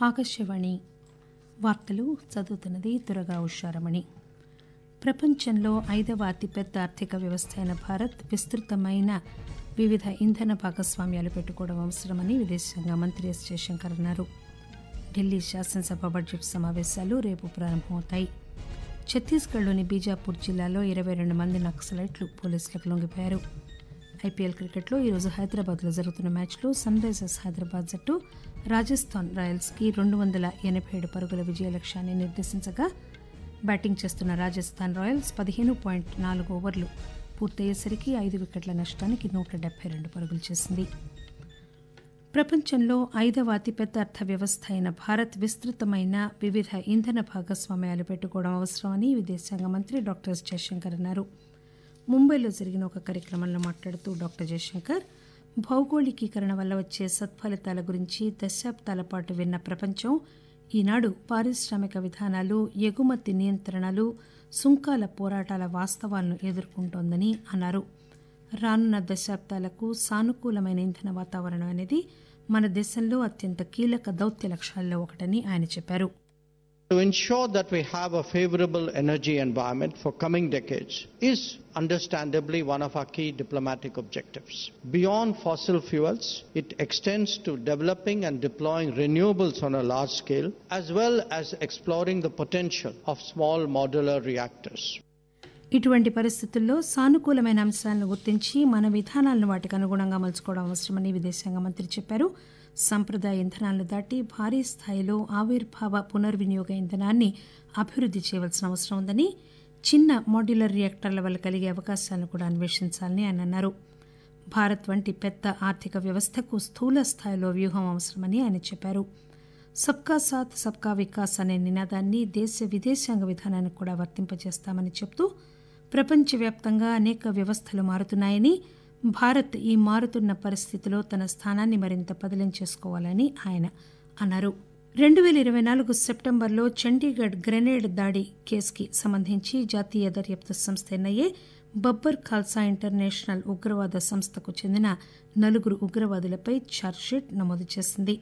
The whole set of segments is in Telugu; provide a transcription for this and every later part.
ఆకాశవాణి వార్తలు చదువుతున్నది దురగా ఉషారమణి ప్రపంచంలో ఐదవ అతిపెద్ద ఆర్థిక వ్యవస్థ అయిన భారత్ విస్తృతమైన వివిధ ఇంధన భాగస్వామ్యాలు పెట్టుకోవడం అవసరమని విదేశాంగ మంత్రి ఎస్ జయశంకర్ అన్నారు ఢిల్లీ శాసనసభ బడ్జెట్ సమావేశాలు రేపు ప్రారంభమవుతాయి ఛత్తీస్గఢ్లోని బీజాపూర్ జిల్లాలో ఇరవై రెండు మంది నక్సలైట్లు పోలీసులకు లొంగిపోయారు ఐపీఎల్ క్రికెట్లో ఈరోజు హైదరాబాద్లో జరుగుతున్న మ్యాచ్లో సన్ రైజర్స్ హైదరాబాద్ జట్టు రాజస్థాన్ రాయల్స్కి రెండు వందల ఎనభై ఏడు పరుగుల విజయ లక్ష్యాన్ని నిర్దేశించగా బ్యాటింగ్ చేస్తున్న రాజస్థాన్ రాయల్స్ పదిహేను పాయింట్ నాలుగు ఓవర్లు పూర్తయ్యేసరికి ఐదు వికెట్ల నష్టానికి నూట డెబ్బై రెండు పరుగులు చేసింది ప్రపంచంలో ఐదవ అతిపెద్ద అర్థవ్యవస్థ అయిన భారత్ విస్తృతమైన వివిధ ఇంధన భాగస్వామ్యాలు పెట్టుకోవడం అవసరమని విదేశాంగ మంత్రి డాక్టర్ ఎస్ జయశంకర్ అన్నారు ముంబైలో జరిగిన ఒక కార్యక్రమంలో మాట్లాడుతూ డాక్టర్ జయశంకర్ భౌగోళికీకరణ వల్ల వచ్చే సత్ఫలితాల గురించి దశాబ్దాల పాటు విన్న ప్రపంచం ఈనాడు పారిశ్రామిక విధానాలు ఎగుమతి నియంత్రణలు సుంకాల పోరాటాల వాస్తవాలను ఎదుర్కొంటోందని అన్నారు రానున్న దశాబ్దాలకు సానుకూలమైన ఇంధన వాతావరణం అనేది మన దేశంలో అత్యంత కీలక దౌత్య లక్ష్యాల్లో ఒకటని ఆయన చెప్పారు To ensure that we have a favorable energy environment for coming decades is understandably one of our key diplomatic objectives. Beyond fossil fuels, it extends to developing and deploying renewables on a large scale, as well as exploring the potential of small modular reactors. ఇటువంటి పరిస్థితుల్లో సానుకూలమైన అంశాలను గుర్తించి మన విధానాలను వాటికి అనుగుణంగా మలుచుకోవడం అవసరమని విదేశాంగ మంత్రి చెప్పారు సంప్రదాయ ఇంధనాలను దాటి భారీ స్థాయిలో ఆవిర్భావ పునర్వినియోగ ఇంధనాన్ని అభివృద్ది చేయవలసిన అవసరం ఉందని చిన్న మాడ్యులర్ రియాక్టర్ల వల్ల కలిగే అవకాశాలను కూడా అన్వేషించాలని ఆయన అన్నారు భారత్ వంటి పెద్ద ఆర్థిక వ్యవస్థకు స్థూల స్థాయిలో వ్యూహం అవసరమని ఆయన చెప్పారు సబ్కా సాత్ సబ్కా వికాస్ అనే నినాదాన్ని దేశ విదేశాంగ విధానానికి కూడా వర్తింపజేస్తామని చెబుతూ ప్రపంచవ్యాప్తంగా అనేక వ్యవస్థలు మారుతున్నాయని భారత్ ఈ మారుతున్న పరిస్థితిలో తన స్థానాన్ని మరింత బదిలం చేసుకోవాలని ఆయన అన్నారు రెండు పేల ఇరవై నాలుగు సెప్టెంబర్లో చండీగఢ్ గ్రెనేడ్ దాడి కేసుకి సంబంధించి జాతీయ దర్యాప్తు సంస్థ ఎన్ఐఏ బబ్బర్ ఖాల్సా ఇంటర్నేషనల్ ఉగ్రవాద సంస్థకు చెందిన నలుగురు ఉగ్రవాదులపై ఛార్జ్షీట్ నమోదు చేసింది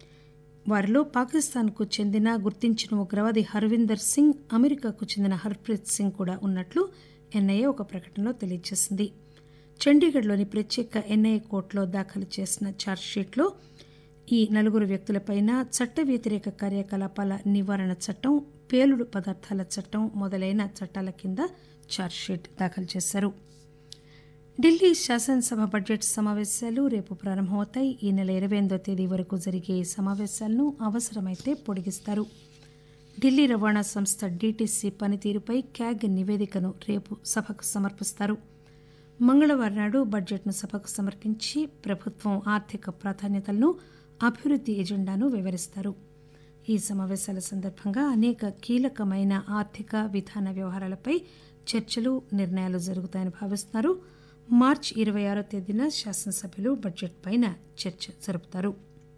వారిలో పాకిస్తాన్కు చెందిన గుర్తించిన ఉగ్రవాది హర్విందర్ సింగ్ అమెరికాకు చెందిన హర్ప్రీత్ సింగ్ కూడా ఉన్నట్లు ఎన్ఐఏ ఒక ప్రకటనలో తెలియజేసింది చండీగఢ్లోని ప్రత్యేక ఎన్ఐఏ కోర్టులో దాఖలు చేసిన ఛార్జ్షీట్లో ఈ నలుగురు వ్యక్తులపైన చట్ట వ్యతిరేక కార్యకలాపాల నివారణ చట్టం పేలుడు పదార్థాల చట్టం మొదలైన చట్టాల కింద ఛార్జ్షీట్ దాఖలు చేశారు ఢిల్లీ శాసనసభ బడ్జెట్ సమావేశాలు రేపు ప్రారంభమవుతాయి ఈ నెల ఇరవై ఎనిమిదో తేదీ వరకు జరిగే ఈ సమావేశాలను అవసరమైతే పొడిగిస్తారు ఢిల్లీ రవాణా సంస్థ డీటీసీ పనితీరుపై క్యాగ్ నివేదికను రేపు సభకు సమర్పిస్తారు మంగళవారం నాడు బడ్జెట్ను సభకు సమర్పించి ప్రభుత్వం ఆర్థిక ప్రాధాన్యతలను అభివృద్ది ఎజెండాను వివరిస్తారు ఈ సమావేశాల సందర్భంగా అనేక కీలకమైన ఆర్థిక విధాన వ్యవహారాలపై చర్చలు నిర్ణయాలు జరుగుతాయని భావిస్తున్నారు మార్చి ఇరవై ఆరో తేదీన శాసనసభ్యులు బడ్జెట్ పైన చర్చ జరుపుతారు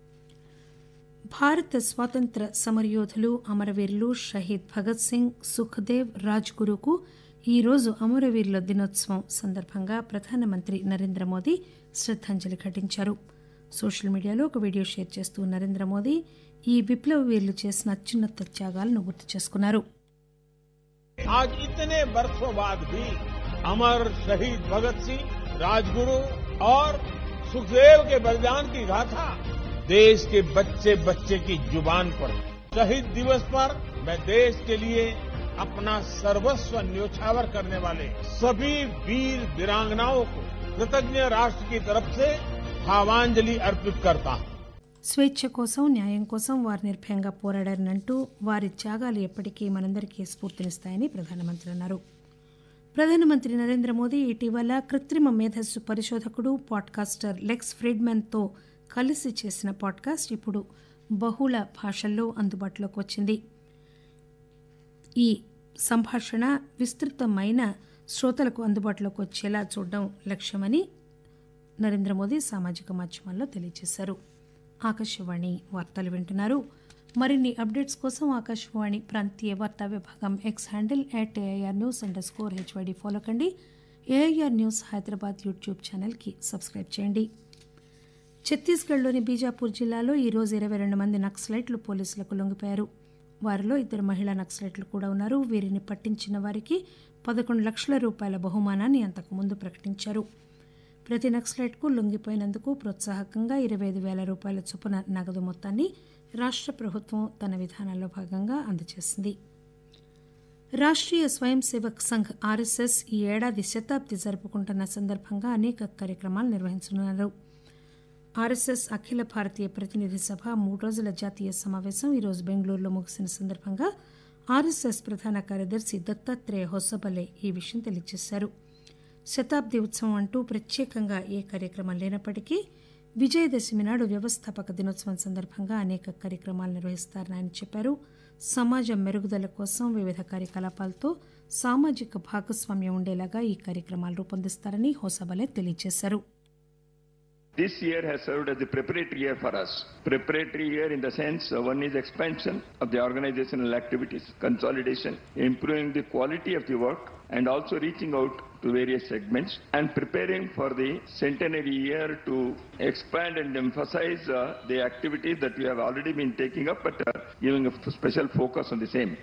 భారత స్వాతంత్ర సమరయోధులు అమరవీరులు షహీద్ భగత్ సింగ్ సుఖ్దేవ్ రాజ్గురుకు ఈరోజు అమరవీరుల దినోత్సవం సందర్భంగా ప్రధానమంత్రి నరేంద్ర మోదీ శ్రద్దాంజలి ఘటించారు సోషల్ మీడియాలో ఒక వీడియో షేర్ చేస్తూ నరేంద్ర మోదీ ఈ విప్లవ వీరులు చేసిన అత్యున్నత త్యాగాలను గుర్తు చేసుకున్నారు आज इतने वर्षों बाद भी अमर शहीद भगत सिंह राजगुरु और सुखदेव के बलिदान की गाथा देश के बच्चे बच्चे की जुबान पर है। शहीद दिवस पर मैं देश के लिए अपना सर्वस्व न्योछावर करने वाले सभी वीर वीरांगनाओं को कृतज्ञ राष्ट्र की तरफ से भावांजलि अर्पित करता हूं స్వేచ్ఛ కోసం న్యాయం కోసం వారు నిర్భయంగా పోరాడారనంటూ వారి త్యాగాలు ఎప్పటికీ మనందరికీ స్ఫూర్తినిస్తాయని ప్రధానమంత్రి అన్నారు ప్రధానమంత్రి నరేంద్ర మోదీ ఇటీవల కృత్రిమ మేధస్సు పరిశోధకుడు పాడ్కాస్టర్ లెక్స్ ఫ్రీడ్మెన్తో కలిసి చేసిన పాడ్కాస్ట్ ఇప్పుడు బహుళ భాషల్లో అందుబాటులోకి వచ్చింది ఈ సంభాషణ విస్తృతమైన శ్రోతలకు అందుబాటులోకి వచ్చేలా చూడడం లక్ష్యమని నరేంద్ర మోదీ సామాజిక మాధ్యమాల్లో తెలియజేశారు ఆకాశవాణి వార్తలు వింటున్నారు మరిన్ని అప్డేట్స్ కోసం ఆకాశవాణి ప్రాంతీయ వార్తా విభాగం X handle at AIR news under score HYD follow కండి ఏఐఆర్ న్యూస్ హైదరాబాద్ యూట్యూబ్ ఛానల్కి సబ్స్క్రైబ్ చేయండి ఛత్తీస్గఢ్లోని బీజాపూర్ జిల్లాలో ఈరోజు ఇరవై రెండు మంది నక్సలైట్లు పోలీసులకు లొంగిపోయారు వారిలో ఇద్దరు మహిళా నక్సలైట్లు కూడా ఉన్నారు వీరిని పట్టించిన వారికి పదకొండు లక్షల రూపాయల బహుమానాన్ని అంతకుముందు ప్రకటించారు ప్రతి నక్సలైట్కు లొంగిపోయినందుకు ప్రోత్సాహకంగా ఇరవై ఐదు వేల రూపాయల చొప్పున నగదు మొత్తాన్ని రాష్ట్ర ప్రభుత్వం తన విధానాల్లో భాగంగా అందజేసింది రాష్ట్రీయ స్వయం సేవక్ సంఘ్ ఆర్ఎస్ఎస్ ఈ ఏడాది శతాబ్ది జరుపుకుంటున్న సందర్భంగా అనేక కార్యక్రమాలు నిర్వహించనున్నారు ఆర్ఎస్ఎస్ అఖిల భారతీయ ప్రతినిధి సభ మూడు రోజుల జాతీయ సమావేశం ఈరోజు బెంగళూరులో ముగిసిన సందర్భంగా ఆర్ఎస్ఎస్ ప్రధాన కార్యదర్శి దత్తాత్రేయ హొసబలే ఈ విషయం తెలియజేశారు శతాబ్ది ఉత్సవం అంటూ ప్రత్యేకంగా ఏ కార్యక్రమం లేనప్పటికీ విజయదశమి నాడు వ్యవస్థాపక దినోత్సవం సందర్భంగా అనేక కార్యక్రమాలు నిర్వహిస్తారని ఆయన చెప్పారు సమాజం మెరుగుదల కోసం వివిధ కార్యకలాపాలతో సామాజిక భాగస్వామ్యం ఉండేలాగా ఈ కార్యక్రమాలు రూపొందిస్తారని హోసబలే తెలియజేశారు This year has served as a preparatory year for us. Preparatory year in the sense uh, one is expansion of the organizational activities, consolidation, improving the quality of the work, and also reaching out to various segments and preparing for the centenary year to expand and emphasize uh, the activities that we have already been taking up, but uh, giving a special focus on the same.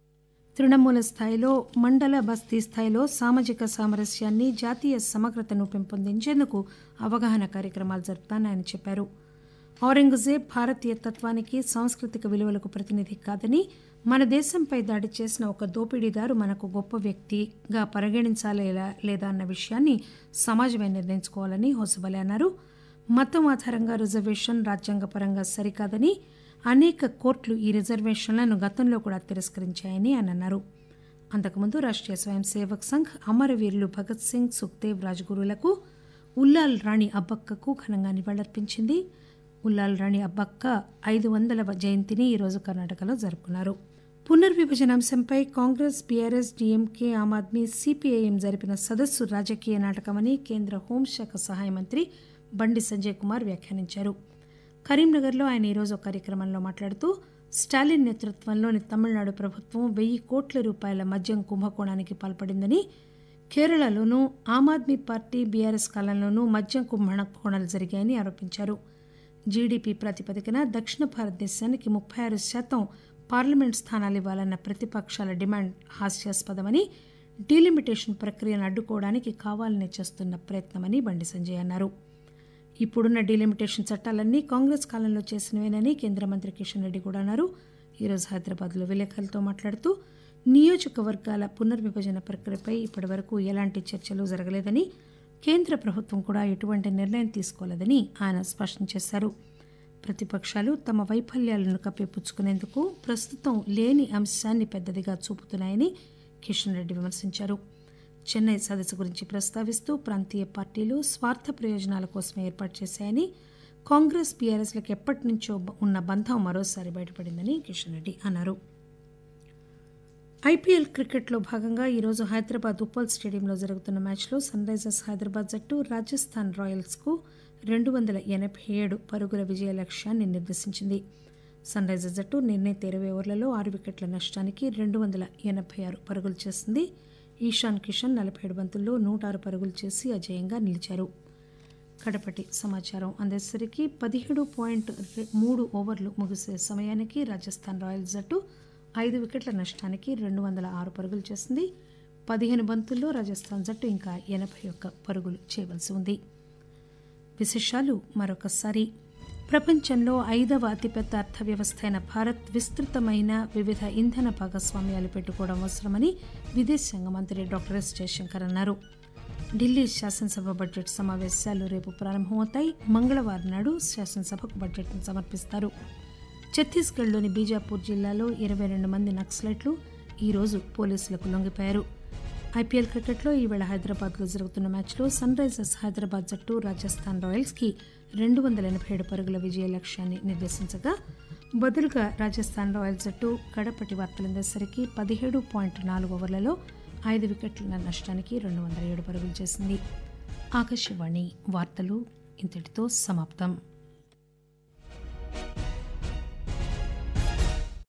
తృణమూల స్థాయిలో మండల బస్తీ స్థాయిలో సామాజిక సామరస్యాన్ని జాతీయ సమగ్రతను పెంపొందించేందుకు అవగాహన కార్యక్రమాలు జరుపుతానని ఆయన చెప్పారు ఔరంగజేబ్ భారతీయ తత్వానికి సాంస్కృతిక విలువలకు ప్రతినిధి కాదని మన దేశంపై దాడి చేసిన ఒక దోపిడీదారు మనకు గొప్ప వ్యక్తిగా పరిగణించాలా లేదా అన్న విషయాన్ని సమాజమే నిర్ణయించుకోవాలని హోసబలే అన్నారు మతం ఆధారంగా రిజర్వేషన్ రాజ్యాంగపరంగా సరికాదని అనేక కోర్టులు ఈ రిజర్వేషన్లను గతంలో కూడా తిరస్కరించాయని ఆయన అన్నారు అంతకుముందు రాష్ట్రీయ స్వయం సేవక్ సంఘ్ అమరవీరులు భగత్ సింగ్ సుఖ్దేవ్ రాజ్గురులకు ఉల్లాల్ రాణి అబ్బక్కకు ఘనంగా నివాళులర్పించింది ఉల్లాల్ రాణి అబ్బక్క ఐదు వందల జయంతిని ఈరోజు కర్ణాటకలో జరుపుకున్నారు పునర్విభజన అంశంపై Congress BRS DMK Aam Aadmi CPIM జరిపిన సదస్సు రాజకీయ నాటకమని కేంద్ర హోంశాఖ సహాయ మంత్రి బండి సంజయ్ కుమార్ వ్యాఖ్యానించారు కరీంనగర్లో ఆయన ఈరోజు ఒక కార్యక్రమంలో మాట్లాడుతూ స్టాలిన్ నేతృత్వంలోని తమిళనాడు ప్రభుత్వం వెయ్యి కోట్ల రూపాయల మద్యం కుంభకోణానికి పాల్పడిందని కేరళలోనూ ఆమ్ ఆద్మీ పార్టీ బీఆర్ఎస్ కాలంలోనూ మద్యం కుంభకోణాలు జరిగాయని ఆరోపించారు జీడీపీ ప్రాతిపదికన దక్షిణ భారతదేశానికి ముప్పై ఆరు శాతం పార్లమెంట్ స్థానాలు ఇవ్వాలన్న ప్రతిపక్షాల డిమాండ్ హాస్యాస్పదమని డీలిమిటేషన్ ప్రక్రియను అడ్డుకోవడానికి కావాలనే చేస్తున్న ప్రయత్నమని బండి సంజయ్ అన్నారు ఇప్పుడున్న డీలిమిటేషన్ చట్టాలన్నీ కాంగ్రెస్ కాలంలో చేసినవేనని కేంద్ర మంత్రి కిషన్ రెడ్డి కూడా అన్నారు ఈరోజు హైదరాబాద్లో విలేకరులతో మాట్లాడుతూ నియోజకవర్గాల పునర్విభజన ప్రక్రియపై ఇప్పటివరకు ఎలాంటి చర్చలు జరగలేదని కేంద్ర ప్రభుత్వం కూడా ఎటువంటి నిర్ణయం తీసుకోలేదని ఆయన స్పష్టం చేశారు ప్రతిపక్షాలు తమ వైఫల్యాలను కప్పిపుచ్చుకునేందుకు ప్రస్తుతం లేని అంశాన్ని పెద్దదిగా చూపుతున్నాయని కిషన్ రెడ్డి విమర్శించారు చెన్నై సదస్సు గురించి ప్రస్తావిస్తూ ప్రాంతీయ పార్టీలు స్వార్థ ప్రయోజనాల కోసమే ఏర్పాటు చేశాయని కాంగ్రెస్ బీఆర్ఎస్లకు ఎప్పటి నుంచో ఉన్న బంధం మరోసారి బయటపడిందని కిషన్ రెడ్డి అన్నారు ఐపీఎల్ క్రికెట్లో భాగంగా ఈరోజు హైదరాబాద్ ఉప్పల్ స్టేడియంలో జరుగుతున్న మ్యాచ్లో సన్ రైజర్స్ హైదరాబాద్ జట్టు రాజస్థాన్ రాయల్స్కు రెండు వందల ఎనభై ఏడు పరుగుల విజయ లక్ష్యాన్ని నిర్దేశించింది సన్ రైజర్స్ జట్టు నిర్ణీత ఇరవై ఓవర్లలో ఆరు వికెట్ల నష్టానికి రెండు వందల ఎనభై ఆరు పరుగులు చేసింది ఈశాన్ కిషన్ నలభై ఏడు బంతుల్లో నూట ఆరు పరుగులు చేసి అజయంగా నిలిచారు కడపటి సమాచారం అందేసరికి పదిహేడు పాయింట్ మూడు ఓవర్లు ముగిసే సమయానికి రాజస్థాన్ రాయల్స్ జట్టు ఐదు వికెట్ల నష్టానికి రెండు వందల ఆరు పరుగులు చేసింది పదిహేను బంతుల్లో రాజస్థాన్ జట్టు ఇంకా ఎనభై ఒక్క పరుగులు చేయవలసి ఉంది విశేషాలు మరొకసారి ప్రపంచంలో ఐదవ అతిపెద్ద అర్థవ్యవస్థ అయిన భారత్ విస్తృతమైన వివిధ ఇంధన భాగస్వామ్యాలు పెట్టుకోవడం అవసరమని విదేశాంగ మంత్రి డాక్టర్ ఎస్ జయశంకర్ అన్నారు ఢిల్లీ శాసనసభ బడ్జెట్ సమావేశాలు రేపు ప్రారంభమవుతాయి మంగళవారం నాడు శాసనసభకు బడ్జెట్ను సమర్పిస్తారు ఛత్తీస్గఢ్లోని బీజాపూర్ జిల్లాలో ఇరవై రెండు మంది నక్సలైట్లు ఈరోజు పోలీసులకు లొంగిపోయారు ఐపీఎల్ క్రికెట్లో ఈవేళ హైదరాబాద్లో జరుగుతున్న మ్యాచ్లో సన్ రైజర్స్ హైదరాబాద్ జట్టు రాజస్థాన్ రాయల్స్కి రెండు వందల ఎనభై ఏడు పరుగుల విజయ లక్ష్యాన్ని నిర్దేశించగా బదులుగా రాజస్థాన్ రాయల్స్ జట్టు కడపటి వార్తలందేసరికి పదిహేడు పాయింట్ నాలుగు ఓవర్లలో ఐదు వికెట్ల నష్టానికి రెండు వందల ఏడు పరుగులు చేసింది ఆకాశవాణి వార్తలు ఇంతటితో సమాప్తం